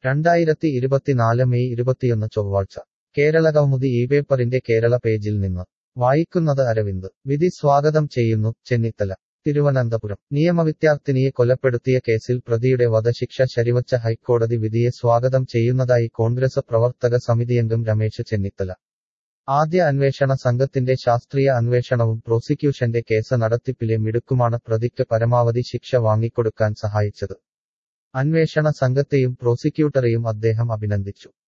രണ്ടായിരത്തി ഇരുപത്തിനാല് മെയ് ഇരുപത്തിയൊന്ന് ചൊവ്വാഴ്ച കേരള കൗമുദി ഈ പേപ്പറിന്റെ കേരള പേജിൽ നിന്ന് വായിക്കുന്നത് അരവിന്ദ് വിധി സ്വാഗതം ചെയ്യുന്നു ചെന്നിത്തല തിരുവനന്തപുരം നിയമവിദ്യാർത്ഥിനിയെ കൊലപ്പെടുത്തിയ കേസിൽ പ്രതിയുടെ വധശിക്ഷ ശരിവച്ച ഹൈക്കോടതി വിധിയെ സ്വാഗതം ചെയ്യുന്നതായി കോൺഗ്രസ് പ്രവർത്തക സമിതിയംഗം രമേശ് ചെന്നിത്തല ആദ്യ അന്വേഷണ സംഘത്തിന്റെ ശാസ്ത്രീയ അന്വേഷണവും പ്രോസിക്യൂഷന്റെ കേസ് നടത്തിപ്പിലെ മിടുക്കുമാണ് പ്രതിക്ക് പരമാവധി ശിക്ഷ വാങ്ങിക്കൊടുക്കാൻ സഹായിച്ചത് അന്വേഷണ സംഘത്തെയും പ്രോസിക്യൂട്ടറെയും അദ്ദേഹം അഭിനന്ദിച്ചു